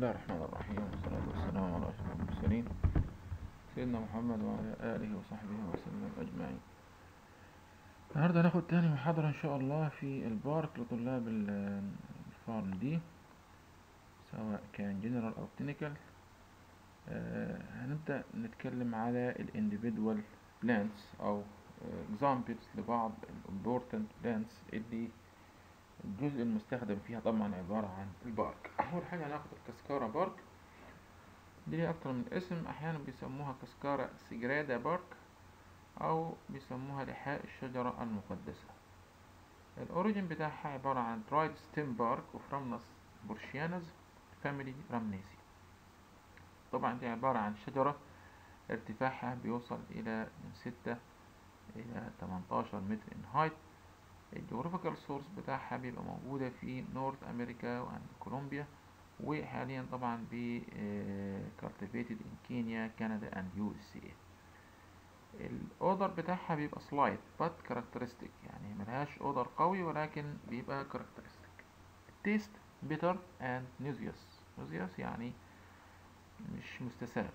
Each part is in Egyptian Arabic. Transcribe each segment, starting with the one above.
الله الرحمن الرحيم والصلاة والسلام على أشرف المرسلين سيدنا محمد وعلى آله وصحبه وسلم أجمعين النهاردة هناخد تاني محاضرة إن شاء الله في البارك لطلاب ال- الفارم دي سواء كان جنرال أو تكنيكال هنبدأ نتكلم على ال individual plants أو examples لبعض ال important plants اللي الجزء المستخدم فيها طبعا عبارة عن البارك أول حاجة هناخد الكسكارة بارك دي ليها أكتر من اسم أحيانا بيسموها كسكارة سيجرادا بارك أو بيسموها لحاء الشجرة المقدسة الأوريجين بتاعها عبارة عن درايد ستيم بارك اوف رامنس بورشيانز فاميلي رامنيسي طبعا دي عبارة عن شجرة ارتفاعها بيوصل إلى من ستة إلى 18 متر إن هايت الجغرافيكال سورس بتاعها بيبقى موجودة في نورث أمريكا وعند كولومبيا وحاليا طبعا ب cultivated in كينيا كندا and USA الأودر بتاعها بيبقى سلايت but characteristic يعني ملهاش أودر قوي ولكن بيبقى characteristic التيست bitter and nauseous nauseous يعني مش مستساغ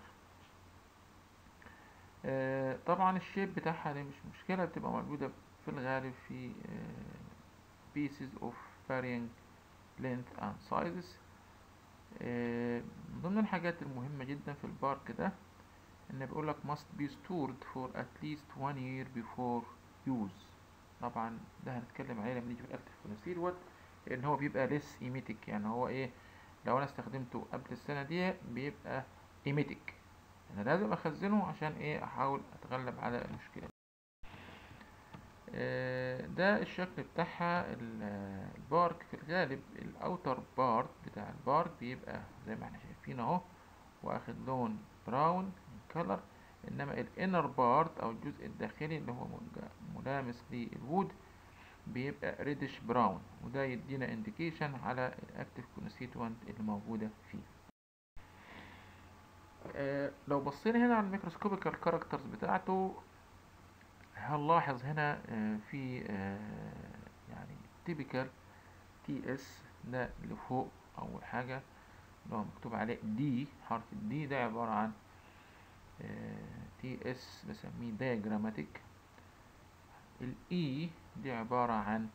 آه طبعا الشيب بتاعها دي مش مشكلة بتبقى موجودة في الغالب في uh, pieces of varying length and sizes uh, من ضمن الحاجات المهمة جدا في البارك ده ان بيقولك must be stored for at least one year before use طبعا ده هنتكلم عليه لما نيجي في الاكتف كونسيل ان هو بيبقى less emetic يعني هو ايه لو انا استخدمته قبل السنة دي بيبقى emetic انا لازم اخزنه عشان ايه احاول اتغلب على المشكلة ده الشكل بتاعها البارك في الغالب الاوتر بارت بتاع البارك بيبقى زي ما احنا شايفين اهو واخد لون براون كلر انما الانر بارت او الجزء الداخلي اللي هو ملامس للوود بيبقى ريدش براون وده يدينا انديكيشن على الاكتيف كونستيتوينت اللي موجوده فيه آه لو بصينا هنا على الميكروسكوبيكال كاركترز بتاعته هنلاحظ هنا في يعني تيبيكال تي اس ده اللي فوق اول حاجه اللي هو مكتوب عليه دي حرف الدي ده عباره عن تي اس بسميه diagrammatic الاي دي عباره عن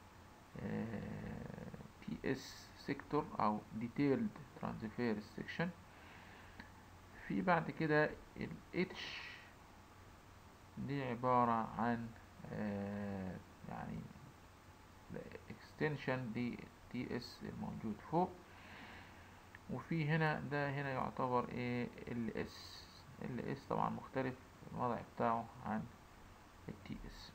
تي اس سيكتور او detailed transverse section في بعد كده الاتش دي عبارة عن آه يعني اكستنشن دي تي اس الموجود فوق وفي هنا ده هنا يعتبر ايه ال اس ال اس طبعا مختلف الوضع بتاعه عن التي اس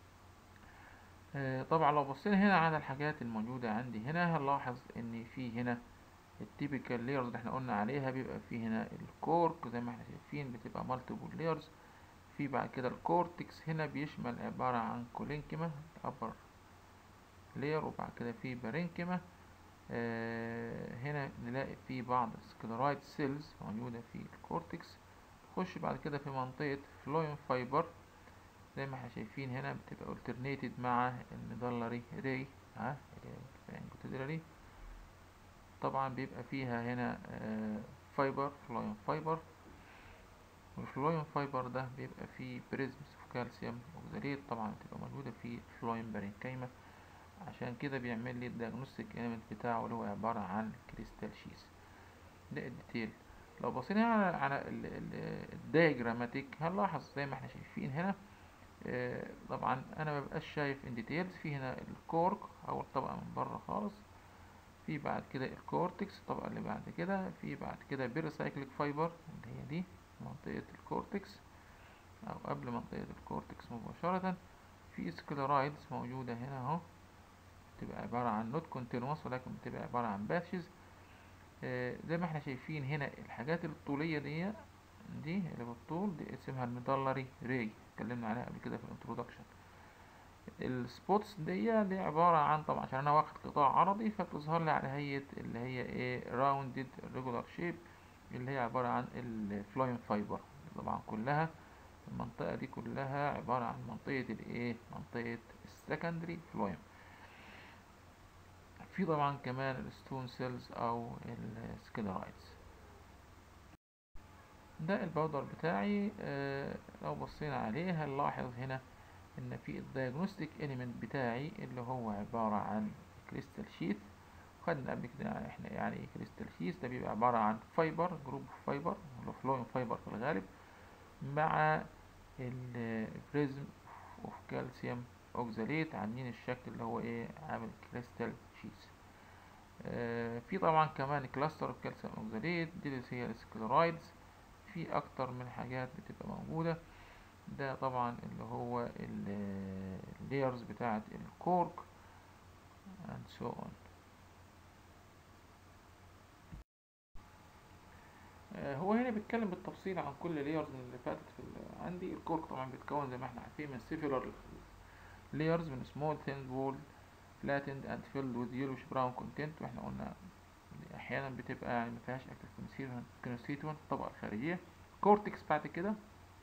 آه طبعا لو بصينا هنا على الحاجات الموجودة عندي هنا هنلاحظ ان في هنا التيبيكال لايرز اللي احنا قلنا عليها بيبقى في هنا الكورك زي ما احنا شايفين بتبقى مالتيبل لايرز في بعد كده الكورتكس هنا بيشمل عبارة عن كولينكيما upper layer وبعد كده في بارينكيما آه هنا نلاقي في بعض سكلرايد سيلز موجودة في الكورتكس نخش بعد كده في منطقة فلويم فايبر زي ما احنا شايفين هنا بتبقى alternated مع الميدلري ري ها الفانجوتيدري طبعا بيبقى فيها هنا آه فايبر فلويم فايبر والفلويم فايبر ده بيبقى فيه بريزمز اوف كالسيوم اوكزاليت طبعا بتبقى موجودة في فلويم بارينكايما عشان كده بيعمل لي الدياجنوستيك ايلمنت بتاعه اللي هو عبارة عن كريستال شيز ده الديتيل لو بصينا على على الدايجراماتيك هنلاحظ زي ما احنا شايفين هنا اه طبعا انا مبقاش شايف ان ديتيلز في هنا الكورك اول طبقة من بره خالص في بعد كده الكورتكس الطبقة اللي بعد كده في بعد كده بيرسايكليك فايبر اللي هي دي منطقة الكورتكس أو قبل منطقة الكورتكس مباشرة في سكلرايدز موجودة هنا اهو بتبقى عبارة عن نوت كونتينوس ولكن بتبقى عبارة عن باتشز آه زي ما احنا شايفين هنا الحاجات الطولية دي دي اللي بالطول دي اسمها الميدلري ري اتكلمنا عليها قبل كده في الانترودكشن السبوتس دي دي عبارة عن طبعا عشان انا واخد قطاع عرضي فبتظهر لي على هيئة اللي هي ايه راوندد ريجولار شيب اللي هي عبارة عن الفلويم فايبر طبعا كلها المنطقة دي كلها عبارة عن منطقة الايه منطقة السكندري فلويم في طبعا كمان الستون سيلز او السكلرايدز ده الباودر بتاعي آه لو بصينا عليه هنلاحظ هنا ان في الدايجنوستيك اليمنت بتاعي اللي هو عبارة عن كريستال شيت خدنا قبل كده احنا يعني ايه كريستال شيت ده بيبقى عبارة عن فايبر جروب فايبر ولا فلوين فايبر في الغالب مع البريزم اوف كالسيوم اوكزاليت عاملين الشكل اللي هو ايه عامل كريستال شيت آه في طبعا كمان كلاستر اوف كالسيوم اوكزاليت دي اللي هي السكلرايدز في اكتر من حاجات بتبقى موجودة ده طبعا اللي هو اللايرز بتاعة الكورك and so on آه هو هنا بيتكلم بالتفصيل عن كل لايرز اللي فاتت في عندي الكورك طبعا بيتكون زي ما احنا عارفين من سيفيلر layers من small thin wall flattened and filled with yellowish brown content واحنا قلنا احيانا بتبقى يعني مفيهاش active constituent الطبقة الخارجية كورتكس بعد كده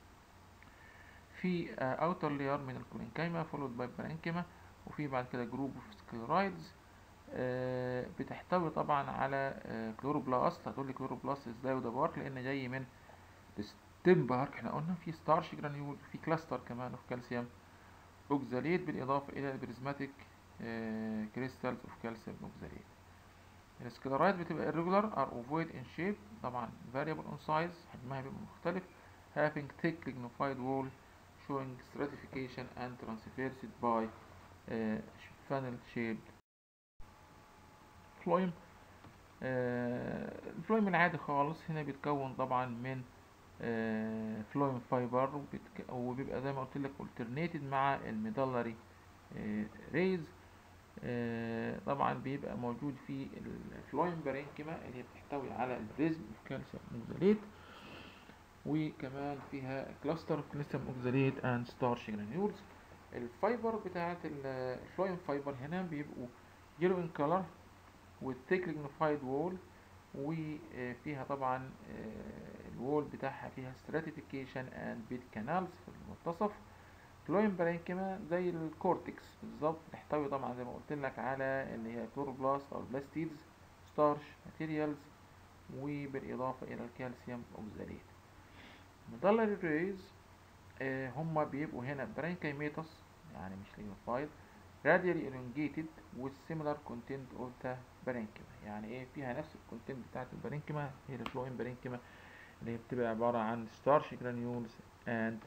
في اوتر لاير من الكولينكايما فولود باي برانكيما وفي بعد كده جروب اوف سكلرايدز بتحتوي طبعا على كلوروبلاست هتقول لي كلوروبلاست ازاي وده بارك لان جاي من ستيم بارك احنا قلنا في ستارش جرانيول في كلاستر كمان اوف كالسيوم اوكزاليت بالاضافه الى البريزماتيك كريستالز اوف كالسيوم اوكزاليت السكلرايد بتبقى irregular are ovoid in shape طبعا variable in size حجمها بيبقى مختلف having thick lignified wall showing stratification and transversed by uh, funnel shaped فلويم آه الفلويم العادي خالص هنا بيتكون طبعا من آه فلويم فايبر وبيبقى زي ما قلت لك alternated مع الميدالري آه ريز آه طبعا بيبقى موجود في الفلويم بارينكيما اللي هي بتحتوي على البريزم اوف كالسيوم اوكزاليت وكمان فيها كلاستر اوف كالسيوم اوكزاليت اند ستارش جرانيولز الفايبر بتاعت الفلويم فايبر هنا بيبقوا يلو ان كولر والثيك lignified وول وفيها طبعا الوول بتاعها فيها stratification and bed canals في المنتصف فلويم برانكيما زي الكورتكس بالظبط تحتوي طبعا زي ما قلت لك على اللي هي كلوروبلاست او البلاستيدز ستارش ماتيريالز وبالاضافه الى الكالسيوم اوكزاليت مدلل الريز هما بيبقوا هنا برانكيميتس يعني مش lignified radially elongated with similar content of the parenchyma يعني ايه فيها نفس الكونتنت بتاعت البارينكيما هي الفلوين بارينكيما اللي هي بتبقى عبارة عن starch granules and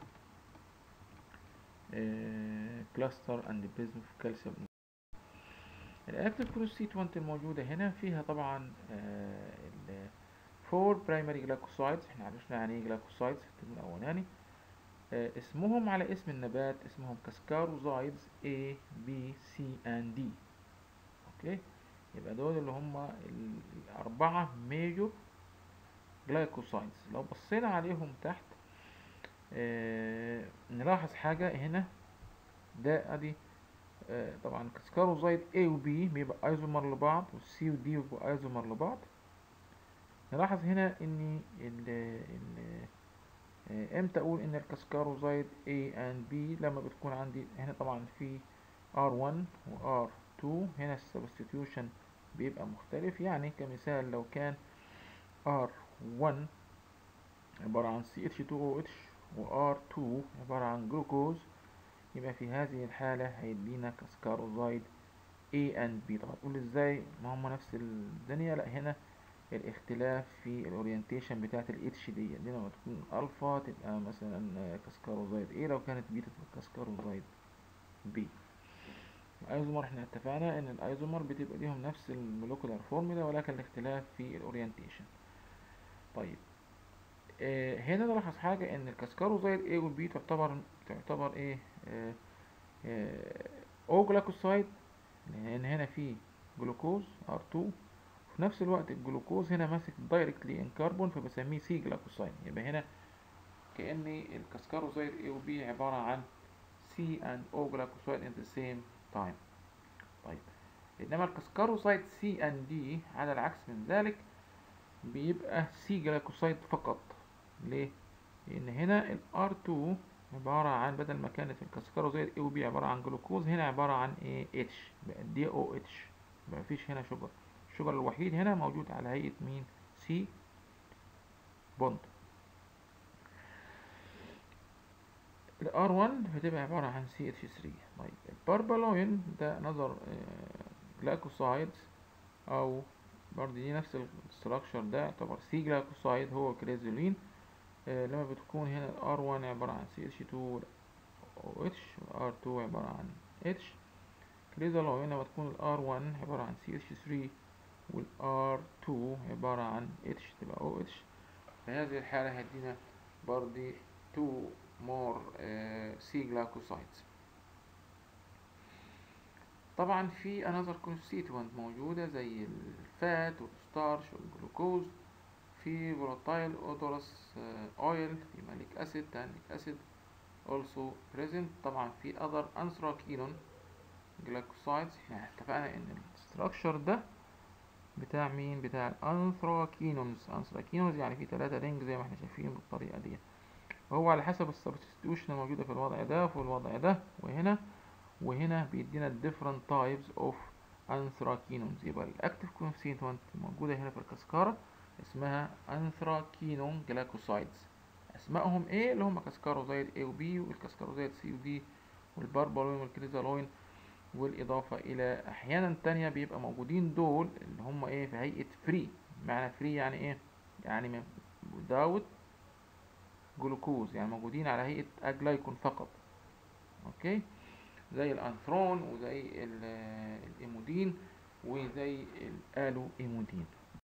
uh, cluster and prism of calcium الاكتيف كونستيتوانت الموجودة هنا فيها طبعا ال four primary glycosides احنا عرفنا يعني ايه glycosides في الترم الاولاني آه اسمهم على اسم النبات اسمهم كاسكاروزايدز A B C and D اوكي يبقى دول اللي هم الأربعة ميجور جلايكوسايدز لو بصينا عليهم تحت آه نلاحظ حاجة هنا ده ادي آه طبعا كاسكاروزايد A و B بيبقى ايزومر لبعض والسي و D بيبقى ايزومر لبعض نلاحظ هنا ان ال ال امتى اقول ان الكاسكاروزايد A and B لما بتكون عندي هنا طبعا في R1 و R2 هنا السبستيتيوشن بيبقى مختلف يعني كمثال لو كان R1 عبارة عن CH2OH و R2 عبارة عن جلوكوز يبقى في هذه الحالة هيدينا كاسكاروزايد A and B طبعا تقول ازاي ما هم نفس الدنيا لا هنا الاختلاف في الاورينتيشن بتاعت الاتش دي دي لما تكون الفا تبقى مثلا كاسكاروزايد A لو كانت بيتا تبقى كاسكاروزايد B الايزومر احنا اتفقنا ان الايزومر بتبقى ليهم نفس المولكولار فورمولا ولكن الاختلاف في الاورينتيشن طيب آه هنا نلاحظ حاجة ان الكاسكاروزايد A و B تعتبر تعتبر ايه آه آه او جلايكوسايد لان هنا في جلوكوز R2 في نفس الوقت الجلوكوز هنا ماسك دايركتلي ان كربون فبسميه سي جلايكوسايد يبقى هنا كأن الكاسكاروزايد A و B عبارة عن C and O glycoside in the same time طيب انما الكاسكاروزايد C and D على العكس من ذلك بيبقى C جلايكوسايد فقط ليه؟ لأن هنا ال R2 عبارة عن بدل ما كانت الكاسكاروزايد A و B عبارة عن جلوكوز هنا عبارة عن ايه H بقى دي او اتش مفيش هنا شجر الشجر الوحيد هنا موجود على هيئة مين سي بوند الار 1 بتبقى عبارة عن سي اتش 3 طيب الباربالوين ده نظر جلايكوسايد او برضه دي نفس الستراكشر ده يعتبر سي جلايكوسايد هو كريزولين آه لما بتكون هنا الار 1 عبارة عن سي اتش 2 او اتش والار 2 عبارة عن اتش كريزولين لما تكون الار 1 عبارة عن سي اتش 3 والار 2 عبارة عن اتش تبقى او اتش في هذه الحالة هيدينا برضه 2 more سي جلايكوسايدز طبعا في another constituent موجودة زي الفات والستارش والجلوكوز في volatile odorous oil في ماليك acid tannic acid also present طبعا في other anthraquinone glycosides احنا اتفقنا ان الستراكشر ده بتاع مين بتاع الانثراكينونز انثراكينونز يعني في ثلاثة رينج زي ما احنا شايفين بالطريقة دي وهو على حسب السبستيوشن الموجودة في الوضع ده وفي الوضع ده وهنا وهنا بيدينا different types of anthraquinones يبقى الاكتيف constituent الموجودة هنا في الكسكارة اسمها anthraquinone glycosides اسمائهم ايه اللي هم كسكاروزايد A و B والكسكاروزايد C و D والباربالوين والكريزالوين والإضافة إلى أحيانا تانية بيبقى موجودين دول اللي هم إيه في هيئة فري معنى فري يعني إيه يعني without جلوكوز يعني موجودين على هيئة أجلايكون فقط أوكي زي الأنثرون وزي الإيمودين وزي الآلو إيمودين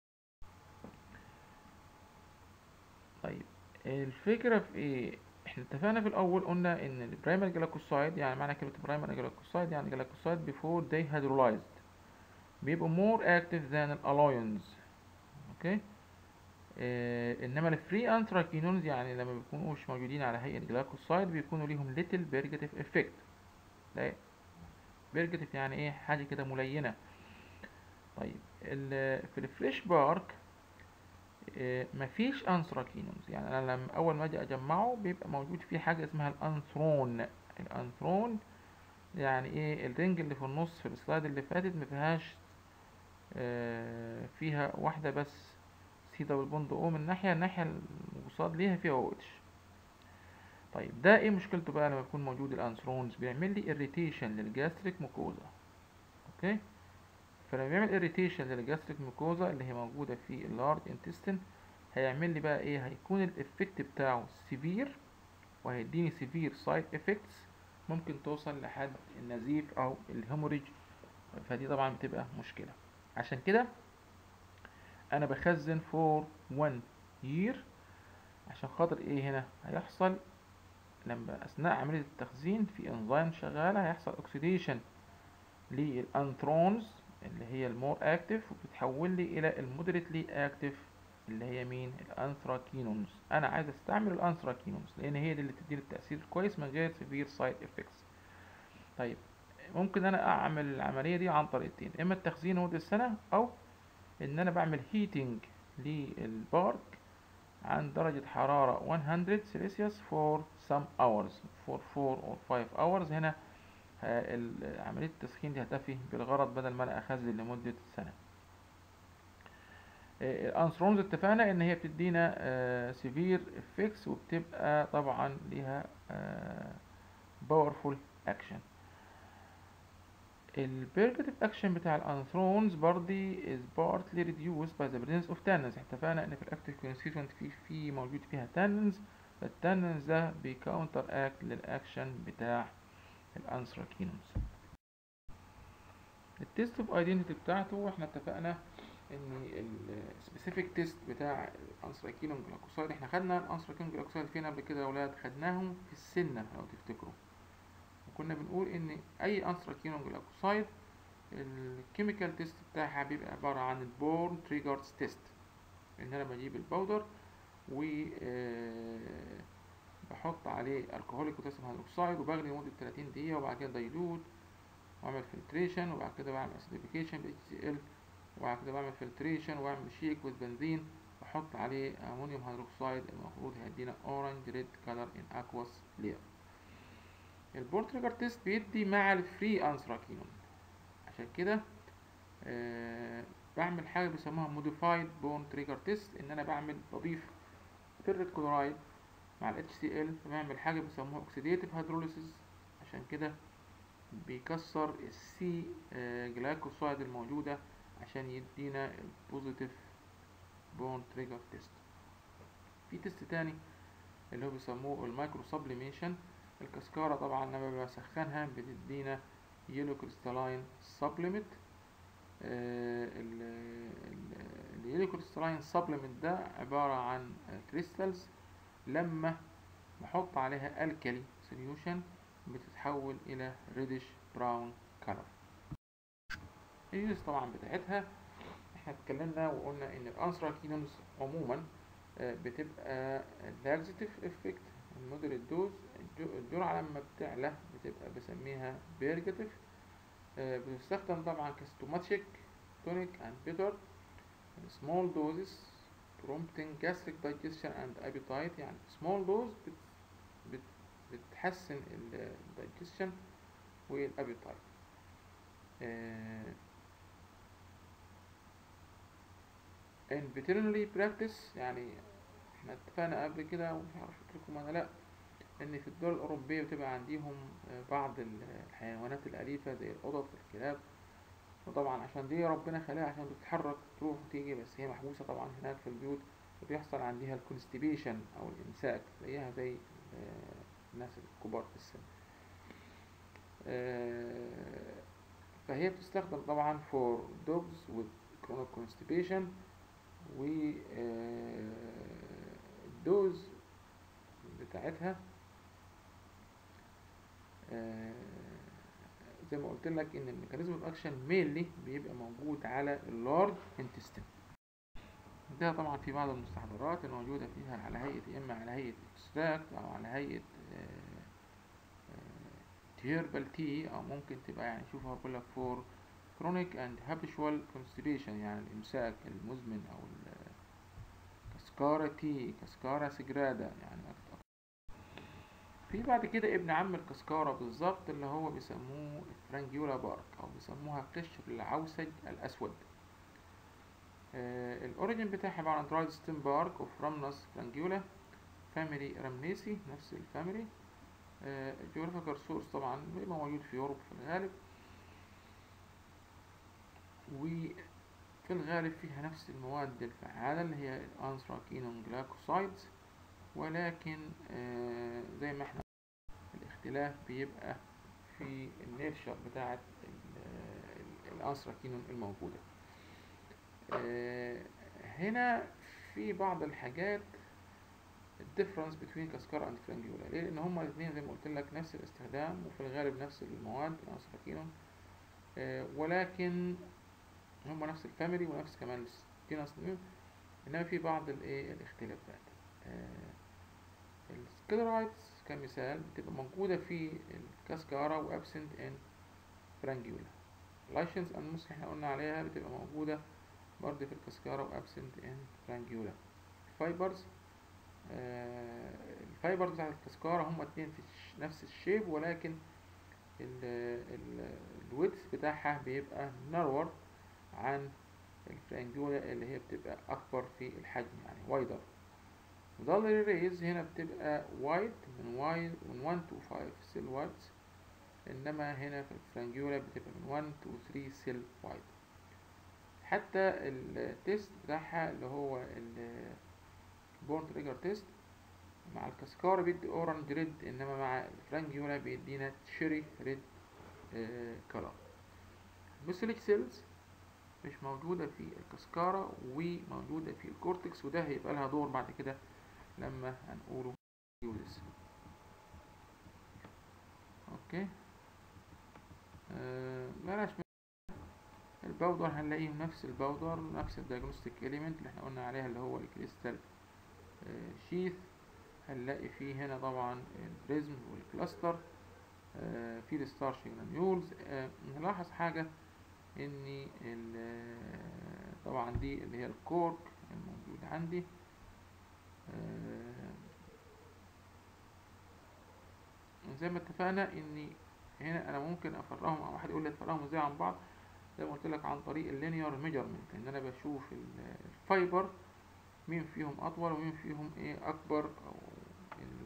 طيب الفكرة في إيه احنا اتفقنا في الاول قلنا ان البرايمري جلايكوسايد يعني معنى كلمه برايمري جلايكوسايد يعني جلايكوسايد before they hydrolyzed بيبقوا more active than الالوينز اوكي اه انما الفري انثراكينونز يعني لما بيكونوا مش موجودين على هيئه جلايكوسايد بيكونوا ليهم little بيرجاتيف افكت لا بيرجاتيف يعني ايه حاجه كده ملينه طيب في الفريش بارك مفيش انثراكينونز يعني انا لما اول ما اجي اجمعه بيبقى موجود فيه حاجه اسمها الانثرون الانثرون يعني ايه الرنج اللي في النص في السلايد اللي فاتت مفيهاش فيها واحده بس سي دبل بوند او من ناحيه الناحيه المقصاد ليها فيها او اتش طيب ده ايه مشكلته بقى لما يكون موجود الانثرونز بيعمل لي اريتيشن للجاستريك ميكوزا اوكي فلما بيعمل اريتيشن للجاستريك ميكوزا اللي هي موجوده في اللارج انتستين هيعمل لي بقى ايه هيكون الافكت بتاعه سيفير وهيديني سيفير سايد افكتس ممكن توصل لحد النزيف او الهيموريج فدي طبعا بتبقى مشكله عشان كده انا بخزن فور 1 يير عشان خاطر ايه هنا هيحصل لما اثناء عمليه التخزين في انزيم شغاله هيحصل اوكسيديشن للانثرونز اللي هي المور اكتف وبتتحول لي الى المودريتلي اكتف اللي هي مين الانثراكينونز انا عايز استعمل الانثراكينونز لان هي دي اللي تديني التاثير الكويس من غير سيفير سايد افكتس طيب ممكن انا اعمل العمليه دي عن طريقتين اما التخزين مده سنه او ان انا بعمل هيتنج للبارك عن درجة حرارة 100 سيليسيوس for some hours for 4 or 5 hours هنا عملية التسخين دي هتفي بالغرض بدل ما انا اخزن لمدة سنة الانثرونز اتفقنا ان هي بتدينا سيفير افكتس وبتبقى طبعا ليها باورفول اكشن البيرجاتيف اكشن بتاع الانثرونز برضي is partly reduced by the presence of tannins اتفقنا ان في الاكتيف constituent في في موجود فيها tannins فالتاننز ده بيكاونتر اكت للاكشن بتاع الانثراكينونز التيست اوف ايدنتيتي بتاعته احنا اتفقنا ان السبيسيفيك تيست بتاع الانثراكينون جلايكوسايد احنا خدنا الانثراكينون جلايكوسايد فين قبل كده يا اولاد خدناهم في السنه لو تفتكروا وكنا بنقول ان اي انثراكينون جلايكوسايد الكيميكال تيست بتاعها بيبقى عباره عن البورن تريجرز تيست ان انا بجيب الباودر و بحط عليه الكحوليك بوتاسيوم هيدروكسيد وبغلي لمده 30 دقيقه وبعد كده دايلوت واعمل فلتريشن وبعد كده بعمل اسيديفيكيشن ب HCl وبعد كده بعمل فلتريشن واعمل شيك بالبنزين واحط عليه امونيوم هيدروكسيد المفروض هيدينا اورنج ريد كلر ان اكواس لير البورن تريجر تيست بيدي مع الفري انثراكينون عشان كده أه بعمل حاجه بيسموها موديفايد بورن تريجر تيست ان انا بعمل بضيف فيرت كلورايد مع ال HCl فبيعمل حاجة بيسموها oxidative hydrolysis عشان كده بيكسر السي جلايكوسايد الموجودة عشان يدينا البوزيتيف بون تريجر تيست في تيست تاني اللي هو بيسموه المايكرو سبليميشن الكسكارة طبعا لما بسخنها بتدينا يلو كريستالاين سبليمنت اليلو كريستالاين سبليمنت ده عبارة عن كريستالز لما بحط عليها الكالي سوليوشن بتتحول الى ريدش براون كلر اليوز طبعا بتاعتها احنا اتكلمنا وقلنا ان الانثراكينونز عموما بتبقى لاكزيتيف افكت المودريت دوز الجرعة لما بتعلى بتبقى بسميها بيرجاتيف بتستخدم طبعا كستوماتيك tonic and bitter in small doses prompting gastric digestion and appetite يعني small dose بت بت بتحسن ال digestion والابيتايت in veterinary practice يعني احنا اتفقنا قبل كده ومش عارف لكم انا لا ان في الدول الاوروبيه بتبقى عندهم بعض الحيوانات الاليفه زي القطط والكلاب وطبعا عشان دي ربنا خلاها عشان بتتحرك تروح وتيجي بس هي محبوسه طبعا هناك في البيوت وبيحصل عندها الكونستيبيشن او الامساك زيها زي الناس الكبار في السن فهي بتستخدم طبعا for dogs with chronic constipation و الدوز بتاعتها زي ما قلت لك ان الميكانيزم اوف اكشن مينلي بيبقى موجود على اللارج انتستين ده طبعا في بعض المستحضرات الموجودة فيها على هيئة اما على هيئة اكستراكت او على هيئة تيربال تي او ممكن تبقى يعني شوفها بقول لك فور chronic and habitual constipation يعني الإمساك المزمن أو كسكارة تي كسكارة سجرادة يعني أكتر في بعد كده ابن عم الكسكارة بالظبط اللي هو بيسموه فرانجيولا بارك أو بيسموها قشر العوسج الأسود آه الأوريجين بتاعها عبارة عن درايد ستيم بارك أوف رامنس فرانجيولا فاميلي رامنيسي نفس الفاميلي آه الجيوغرافيكال سورس طبعا بيبقى موجود في أوروبا في الغالب وفي الغالب فيها نفس المواد الفعالة اللي هي الأنثراكينون جلايكوسايدز ولكن آه زي ما احنا الاختلاف بيبقى في النيتشر بتاعة الأنثراكينون الموجودة آه هنا في بعض الحاجات الديفرنس بين كاسكارا اند فرانجيولا ليه لان هما الاثنين زي ما قلت لك نفس الاستخدام وفي الغالب نفس المواد الانثراكينون آه ولكن هم نفس الفاميلي ونفس كمان الجينس انما في بعض الايه الاختلافات آه السكلرايتس كمثال بتبقى موجودة في الكاسكارا وابسنت ان فرانجيولا لايشنز انموس اللي احنا قلنا عليها بتبقى موجودة برضه في الكاسكارا وابسنت ان فرانجيولا الفايبرز آه الفايبرز بتاعت الكاسكارا هما اتنين في نفس الشيب ولكن الويدث بتاعها بيبقى نارور عن الفرانجولا اللي هي بتبقى أكبر في الحجم يعني وايدر ضل ريز هنا بتبقى وايد من وايد من 1 to 5 سيل وايدز إنما هنا في الفرانجولا بتبقى من 1 to 3 سيل وايد حتى التيست بتاعها اللي هو البورن تريجر تيست مع الكاسكار بيدي اورنج ريد انما مع الفرانجيولا بيدينا تشيري ريد آه كلر الميسوليك سيلز مش موجودة في الكسكارة وموجودة في الكورتكس وده هيبقى لها دور بعد كده لما هنقوله يوليس اوكي آه بلاش الباودر هنلاقيه نفس الباودر نفس الدياجنوستيك اليمنت اللي احنا قلنا عليها اللي هو الكريستال آه شيث هنلاقي فيه هنا طبعا البريزم والكلاستر آه في الستارش جرانيولز آه نلاحظ حاجة ان طبعا دي اللي هي الكورك الموجود عندي زي ما اتفقنا ان هنا انا ممكن افرقهم او واحد يقول لي افرقهم ازاي عن بعض زي ما قلت لك عن طريق اللينير ميجرمنت ان انا بشوف الفايبر مين فيهم اطول ومين فيهم ايه اكبر او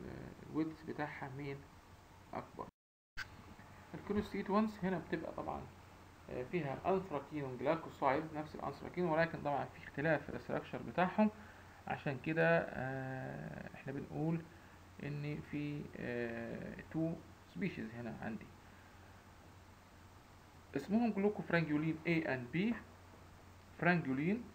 الويدث بتاعها مين اكبر الكونستيتوانس هنا بتبقى طبعا آه، فيها انثراكين جلايكوسايد نفس الانثراكين ولكن طبعا في اختلاف في الاستراكشر بتاعهم عشان كده آه، احنا بنقول ان في تو سبيشيز هنا عندي اسمهم جلوكوفرانجولين A and B فرانجولين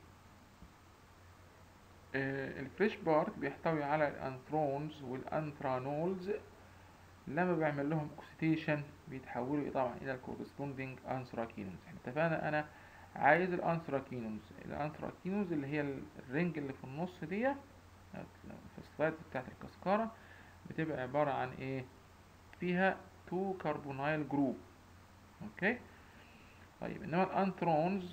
آه، الفريش بارك بيحتوي على الانثرونز والانثرانولز لما بعمل لهم اوكسيديشن بيتحولوا طبعا الى الكورسبوندينج انثراكينوز احنا اتفقنا انا عايز الانثراكينوز الانثراكينوز اللي هي الرينج اللي في النص دي في السلايد بتاعت الكسكارة بتبقى عبارة عن ايه فيها تو كربونايل جروب اوكي طيب انما الانثرونز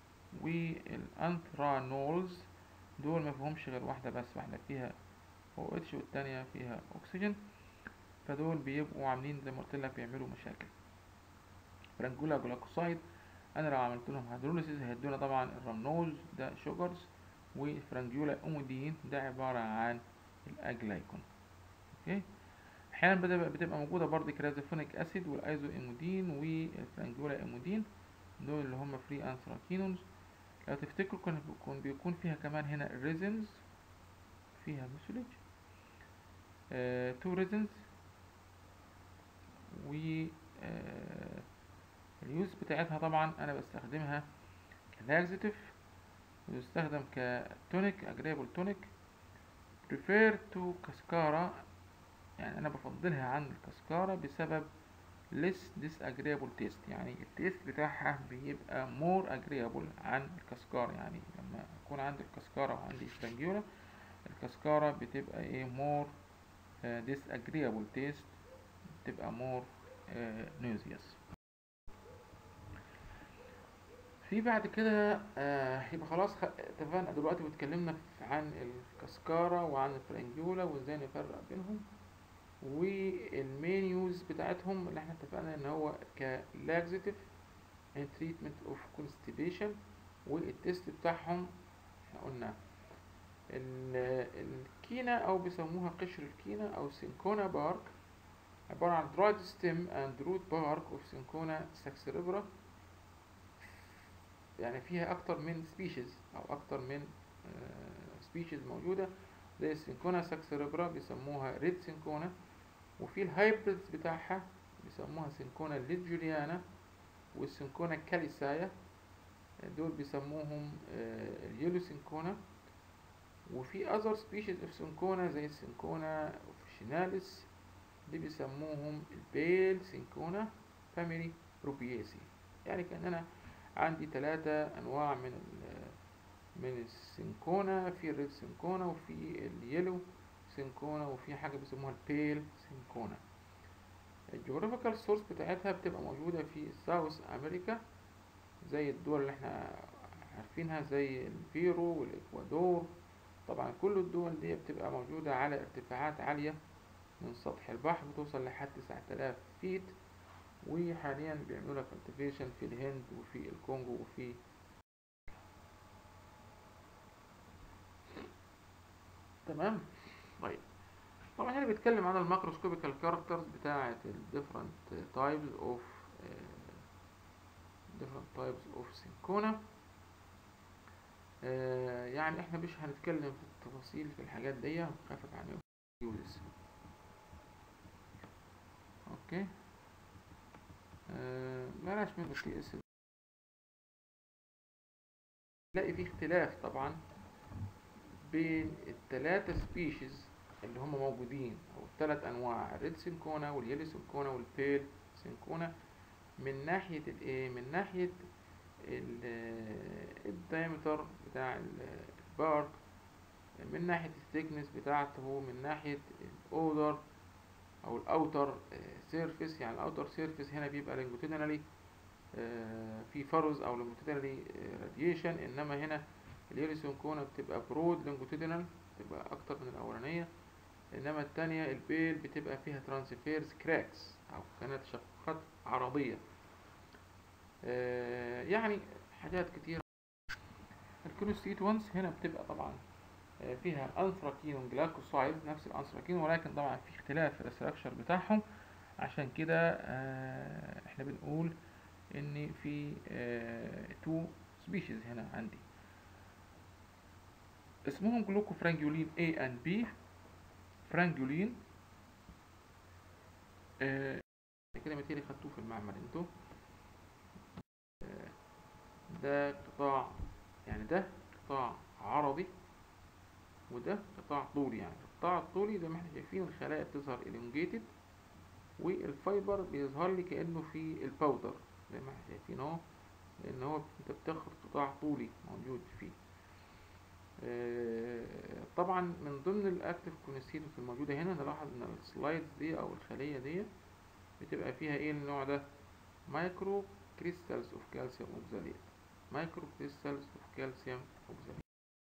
والانثرانولز دول ما فيهمش غير واحدة بس واحدة فيها او اتش والتانية فيها اكسجين فدول بيبقوا عاملين زي ما قلت لك بيعملوا مشاكل فرانجولا جلايكوسايد انا لو عملت لهم هيدروليسيس هيدونا طبعا الرمنوز ده شوجرز والفرانجولا اومودين ده عبارة عن الاجلايكون اوكي احيانا بتبقى, بتبقى موجودة برضه كرازوفونيك اسيد والايزو ايمودين والفرانجولا ايمودين دول اللي هم فري انثراكينونز لو تفتكروا كان بيكون, بيكون فيها كمان هنا الريزنز فيها مسوليج آه تو ريزنز و آه اليوز بتاعتها طبعا انا بستخدمها كلاكزيتيف ويستخدم كتونيك اجريبل تونيك prefer to كاسكارا يعني انا بفضلها عن الكاسكارا بسبب less disagreeable taste يعني التيست بتاعها بيبقى more agreeable عن الكاسكارا يعني لما يكون عندي الكاسكارا وعندي فرانجيولا الكاسكارا بتبقى ايه more uh, disagreeable taste بتبقى more uh, nauseous في بعد كده آه يبقى خلاص اتفقنا دلوقتي واتكلمنا عن الكاسكارا وعن الفرنجولا وازاي نفرق بينهم والمينيوز بتاعتهم اللي احنا اتفقنا ان هو كلاكزيتيف and treatment of constipation والتست بتاعهم احنا قلنا الكينا او بيسموها قشر الكينا او سينكونا بارك عبارة عن dried stem and root bark of سينكونا saxaribra يعني فيها اكتر من سبيشيز او اكتر من سبيشيز موجودة زي السينكونا ساكسيربرا بيسموها ريد سينكونا وفي الهايبريدز بتاعها بيسموها سينكونا ليد جوليانا والسينكونا كاليسايا دول بيسموهم اليلو سينكونا وفي اذر سبيشيز اوف سينكونا زي السينكونا اوفيشيناليس دي بيسموهم البيل سينكونا فاميلي روبياسي يعني كأننا عندي ثلاثة أنواع من من السينكونا في الريد سينكونا وفي اليلو سينكونا وفي حاجة بيسموها البيل سينكونا الجغرافيكال سورس بتاعتها بتبقى موجودة في ساوث أمريكا زي الدول اللي احنا عارفينها زي البيرو والإكوادور طبعا كل الدول دي بتبقى موجودة على ارتفاعات عالية من سطح البحر بتوصل لحد 9000 فيت وحاليا بيعملوا لها كالتيفيشن في الهند وفي الكونغو وفي تمام طيب طبعا هنا بيتكلم عن الماكروسكوبيكال كاركترز بتاعة ال different types of uh, different types of syncona uh, يعني احنا مش هنتكلم في التفاصيل في الحاجات دي هنخفف عن يوزز اوكي آه بلاش من التي اس تلاقي في اختلاف طبعا بين التلاتة سبيشيز اللي هم موجودين او التلات انواع الريد سينكونا واليلي سينكونا والبيل سينكونا من ناحية الايه من ناحية الدايمتر بتاع البارك من ناحية الثيكنس بتاعته من ناحية الاودر او الاوتر سيرفيس يعني الاوتر سيرفيس هنا بيبقى لونجيتودينالي في فروز او لونجيتودينالي راديشن انما هنا اليوريسونكونا بتبقى برود لونجيتودينال بتبقى اكتر من الاولانيه انما التانية البيل بتبقى فيها ترانسفيرز كراكس او كانت تشققات عرضيه يعني حاجات كتير الكونستيتوانس هنا بتبقى طبعا آه، فيها انثراكين وجلايكوسايد نفس الانثراكين ولكن طبعا في اختلاف في الاستراكشر بتاعهم عشان كده آه، احنا بنقول ان في تو سبيشيز هنا عندي اسمهم جلوكوفرانجولين A and B فرانجولين آه، كده متهيألي خدتوه في المعمل انتوا آه، ده قطاع يعني ده قطاع عرضي وده قطاع طولي يعني القطاع الطولي زي ما احنا شايفين الخلايا بتظهر elongated والفايبر بيظهر لي كأنه في الباودر زي ما احنا شايفين اهو لان هو انت بتاخد قطاع طولي موجود فيه آه، طبعا من ضمن الاكتف كونستيتوس الموجوده هنا نلاحظ ان السلايدز دي او الخليه دي بتبقى فيها ايه النوع ده مايكرو كريستالز اوف كالسيوم اوكزاليت مايكرو كريستالز اوف كالسيوم اوكزاليت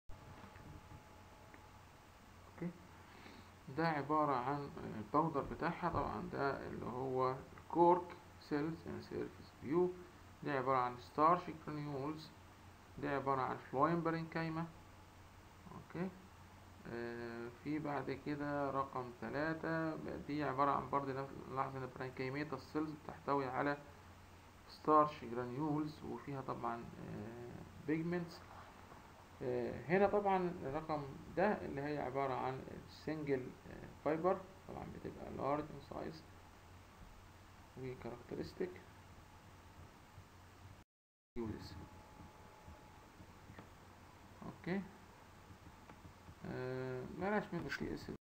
اوكي ده عبارة عن الباودر بتاعها طبعا ده اللي هو الكورك سيلز ان سيرفيس فيو ده عبارة عن ستارش جرانيولز ده عبارة عن فلوين برينكايما اوكي آه في بعد كده رقم ثلاثة دي عبارة عن برضه نلاحظ ان البرينكايميتا السيلز بتحتوي على ستارش جرانيولز وفيها طبعا بيجمنتس هنا طبعا الرقم ده اللي هي عبارة عن سنجل فايبر طبعا بتبقى large in size و characteristic uses اوكي آه بلاش من التي اس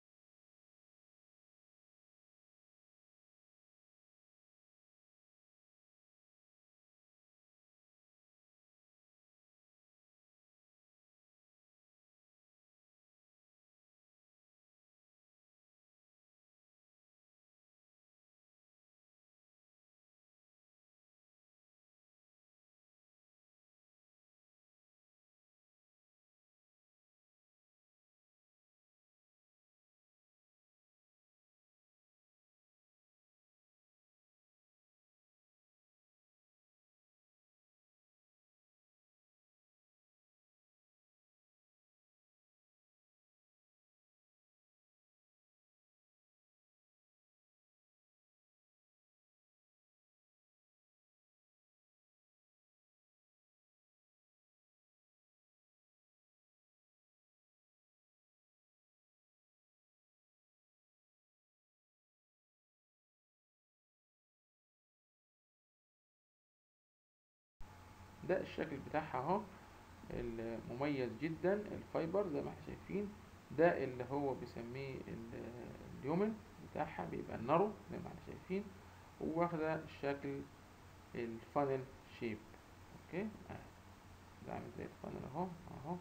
ده الشكل بتاعها اهو المميز جدا الفايبر زي ما احنا شايفين ده اللي هو بيسميه ال- اليومن بتاعها بيبقى النارو زي ما احنا شايفين وواخدة الشكل الفانل شيب اوكي اهي ده عامل زي الفانل اهو اهو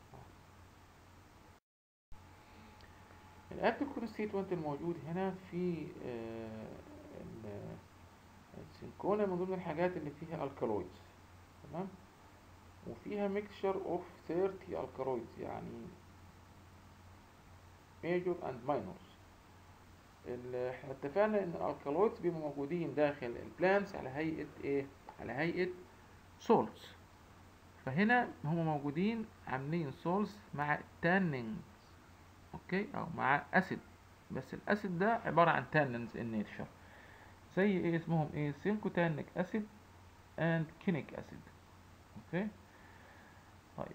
الاكتف كونستيتوينت الموجود هنا في آه، ال- السينكونا من ضمن الحاجات اللي فيها الكالويدز تمام وفيها ميكشر اوف 30 الكالويدز يعني ميجور اند ماينورز احنا اتفقنا ان الالكالويدز بيبقوا موجودين داخل البلانتس على هيئة ايه على هيئة سولتس فهنا هم موجودين عاملين سولز مع تانينز اوكي او مع اسيد بس الاسيد ده عبارة عن تانينز ان نيتشر زي ايه اسمهم ايه سينكوتانيك اسيد اند كينيك اسيد اوكي طيب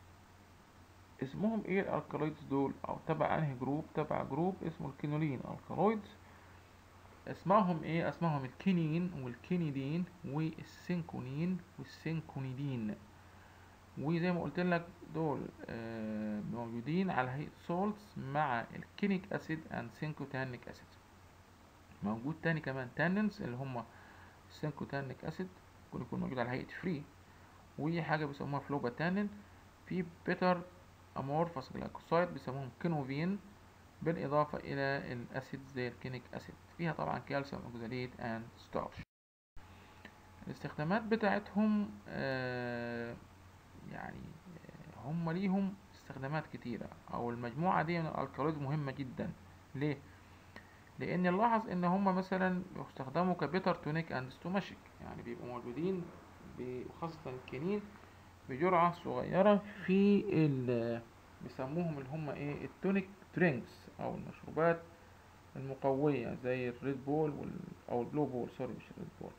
اسمهم ايه الالكالويدز دول او تبع انهي جروب تبع جروب اسمه الكينولين الكالويدز اسمهم ايه اسمهم الكينين والكينيدين والسينكونين والسينكونيدين وزي ما قلت لك دول آه موجودين على هيئة سولتس مع الكينيك اسيد اند سينكوتانيك اسيد موجود تاني كمان تانينز اللي هم السينكوتانيك اسيد كل يكون موجود على هيئة فري وحاجة بيسموها فلوباتانين في بيتر امورفوس جلايكوسايد بيسموهم كينوفين بالإضافة إلى الأسيد زي الكينيك أسيد فيها طبعا كالسيوم أوكزاليت أند ستارش الاستخدامات بتاعتهم آه يعني آه، هم ليهم استخدامات كتيرة أو المجموعة دي من الألكالويدز مهمة جدا ليه؟ لأن نلاحظ إن هم مثلا يستخدموا كبيتر تونيك أند ستوماشيك يعني بيبقوا موجودين ب- وخاصة الكنين بجرعة صغيرة في ال بيسموهم اللي هم ايه التونيك درينكس او المشروبات المقوية زي الريد بول وال... او البلو بول سوري مش الريد بول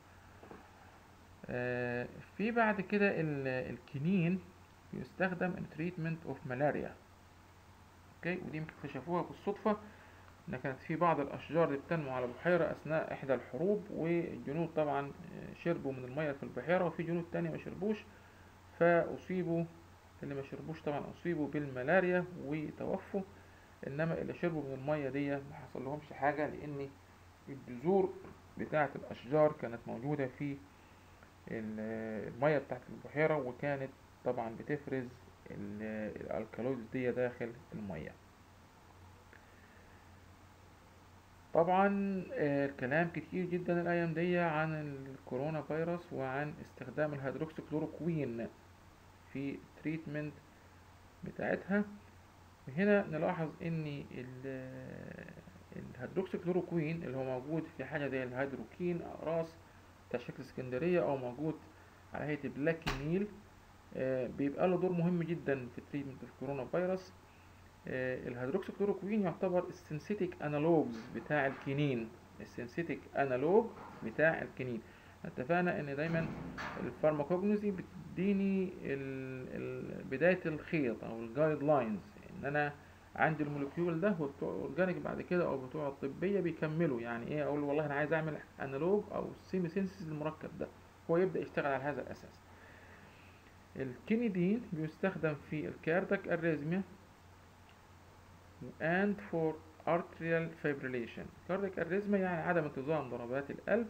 آه في بعد كده ال- الكنين بيستخدم in treatment of malaria اوكي ودي يمكن اكتشفوها بالصدفة ان كانت في بعض الاشجار اللي بتنمو على البحيرة اثناء احدى الحروب والجنود طبعا آه، شربوا من المية في البحيرة وفي جنود تانية ما شربوش فاصيبوا اللي ما شربوش طبعا اصيبوا بالملاريا وتوفوا انما اللي شربوا من المية دي ما حصل لهمش حاجة لان الجذور بتاعة الاشجار كانت موجودة في ال- المية بتاعة البحيرة وكانت طبعا بتفرز ال- الالكالويدز دي داخل المية طبعا آه، كلام كتير جدا الايام دي عن الكورونا فيروس وعن استخدام الهيدروكسيكلوروكوين في التريتمنت بتاعتها هنا نلاحظ ان ال- الهيدروكسيكلوروكوين اللي هو موجود في حاجه زي الهيدروكين اقراص بتاع شكل اسكندريه او موجود على هيئه بلاكينيل آه، بيبقى له دور مهم جدا في التريتمنت في كورونا فيروس آه، الهيدروكسيكلوروكوين يعتبر السنسيتيك انالوجز بتاع الكينين السنسيتيك انالوج بتاع الكينين اتفقنا ان دايما الفارماكوجنوزي بتديني ال- ال- بداية الخيط او الجايد لاينز ان انا عندي المولكيول ده وبتوع اورجانيك بعد كده او بتوع الطبية بيكملوا يعني ايه اقول والله انا عايز اعمل انالوج او سيمي سينسيس للمركب ده هو يبدأ يشتغل على هذا الاساس الكينيدين بيستخدم في الكاردك اريزميا and for arterial fibrillation cardiac arrhythmia يعني عدم انتظام ضربات القلب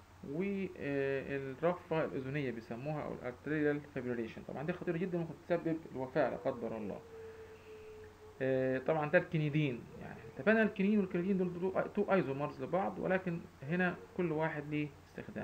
والرفة الأذنية بيسموها أو الارتريال فيبريليشن طبعا دي خطيرة جدا ممكن تسبب الوفاة لا قدر الله آه، طبعا ده الكنيدين يعني اتفقنا الكنين والكنيدين دول تو ايزومرز لبعض ولكن هنا كل واحد ليه استخدام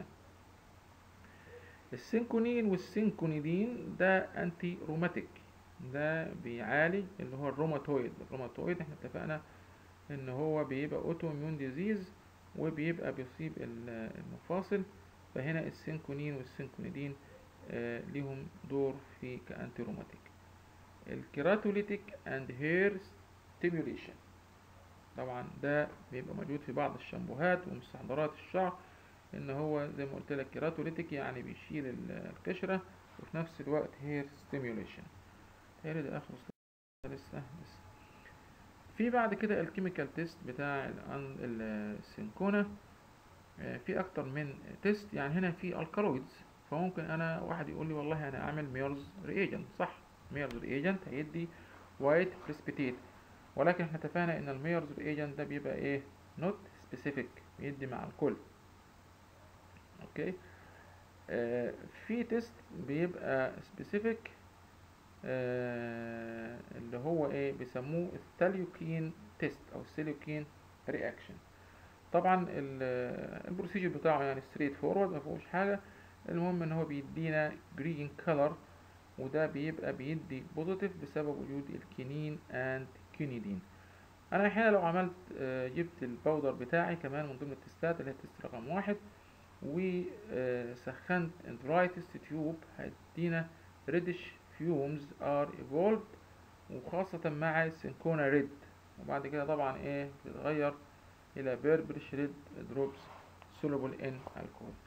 السينكونين والسينكونيدين ده انتي روماتيك ده بيعالج اللي هو الروماتويد الروماتويد احنا اتفقنا ان هو بيبقى اوتو اميون ديزيز وبيبقى بيصيب ال- المفاصل فهنا السينكونين والسينكونيدين آه، ليهم دور في كأنتي روماتيك الكيراتوليتيك اند هير ستيميوليشن طبعا ده بيبقى موجود في بعض الشامبوهات ومستحضرات الشعر ان هو زي ما قلت لك كيراتوليتيك يعني بيشيل ال- القشرة وفي نفس الوقت هير ستيميوليشن تهيألي ده اخر سلايد لسه لسه في بعد كده الكيميكال تيست بتاع الأن- السينكونا آه، في اكتر من تيست يعني هنا في الكالويدز فممكن انا واحد يقول لي والله انا اعمل ميرز ريجنت صح ميرز ريجنت هيدي وايت بريسبيتيت ولكن احنا اتفقنا ان الميرز ريجنت ده بيبقى ايه نوت سبيسيفيك بيدي مع الكل اوكي آه في تيست بيبقى سبيسيفيك آه اللي هو ايه بيسموه الثاليوكين تيست او السيليوكين رياكشن طبعا ال- البروسيجر بتاعه يعني ستريت فورورد ما فيهوش حاجه المهم ان هو بيدينا جرين كلر وده بيبقى بيدي بوزيتيف بسبب وجود الكينين اند كينيدين انا الحقيقه لو عملت آه، جبت الباودر بتاعي كمان من ضمن التستات اللي هي التست رقم واحد وسخنت دراي تيست تيوب هيدينا ريدش فيومز ار ايفولد وخاصة مع سينكونا ريد وبعد كده طبعا ايه بيتغير الى بيربرش ريد دروبس soluble in alcohol